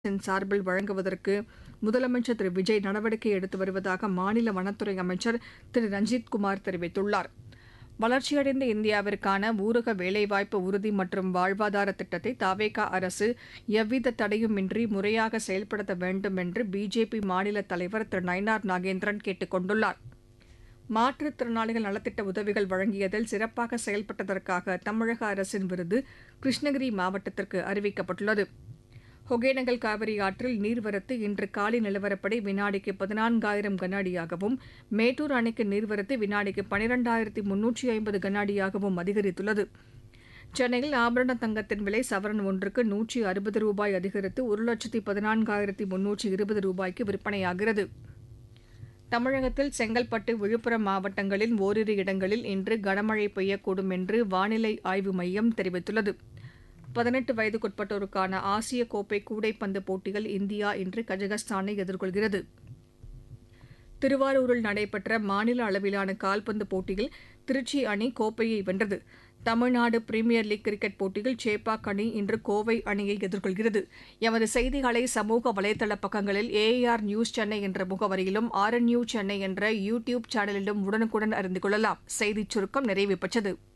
அரசின் சார்பில் வழங்குவதற்கு முதலமைச்சர் திரு விஜய் நடவடிக்கை எடுத்து வருவதாக மாநில வனத்துறை அமைச்சர் திரு ரஞ்சித்குமார் தெரிவித்துள்ளார் வளர்ச்சியடைந்த இந்தியாவிற்கான ஊரக வேலைவாய்ப்பு உறுதி மற்றும் வாழ்வாதார திட்டத்தை தவேகா அரசு எவ்வித தடையுமின்றி முறையாக செயல்படுத்த வேண்டும் என்று பிஜேபி மாநில தலைவர் திரு நயினார் நாகேந்திரன் கேட்டுக் கொண்டுள்ளார் மாற்றுத்திறனாளிகள் நலத்திட்ட உதவிகள் வழங்கியதில் சிறப்பாக செயல்பட்டதற்காக தமிழக அரசின் விருது கிருஷ்ணகிரி மாவட்டத்திற்கு அறிவிக்கப்பட்டுள்ளது ஒகேனக்கல் காவிரி ஆற்றில் நீர்வரத்து இன்று காலை நிலவரப்படி வினாடிக்கு பதினான்காயிரம் கன அடியாகவும் மேட்டூர் அணைக்கு நீர்வரத்து வினாடிக்கு பனிரெண்டாயிரத்தி முன்னூற்றி ஐம்பது கன அடியாகவும் அதிகரித்துள்ளது சென்னையில் ஆபரண தங்கத்தின் விலை சவரன் ஒன்றுக்கு நூற்றி அறுபது ரூபாய் அதிகரித்து ஒரு லட்சத்தி பதினான்காயிரத்தி முன்னூற்றி இருபது ரூபாய்க்கு விற்பனையாகிறது தமிழகத்தில் செங்கல்பட்டு விழுப்புரம் மாவட்டங்களின் ஓரிரு இடங்களில் இன்று கனமழை பெய்யக்கூடும் என்று வானிலை ஆய்வு மையம் தெரிவித்துள்ளது பதினெட்டு வயதுக்குட்பட்டோருக்கான ஆசிய கோப்பை கூடைப்பந்து போட்டியில் இந்தியா இன்று கஜகஸ்தானை எதிர்கொள்கிறது திருவாரூரில் நடைபெற்ற மாநில அளவிலான கால்பந்து போட்டியில் திருச்சி அணி கோப்பையை வென்றது தமிழ்நாடு பிரீமியர் லீக் கிரிக்கெட் போட்டியில் சேப்பாக் அணி இன்று கோவை அணியை எதிர்கொள்கிறது எமது செய்திகளை சமூக வலைதள பக்கங்களில் ஏஆர் நியூஸ் சென்னை என்ற முகவரியிலும் ஆர் என் நியூஸ் சென்னை என்ற யூ டியூப் சேனலிலும் உடனுக்குடன் அறிந்து கொள்ளலாம் செய்திச் சுருக்கம் நிறைவு பெற்றது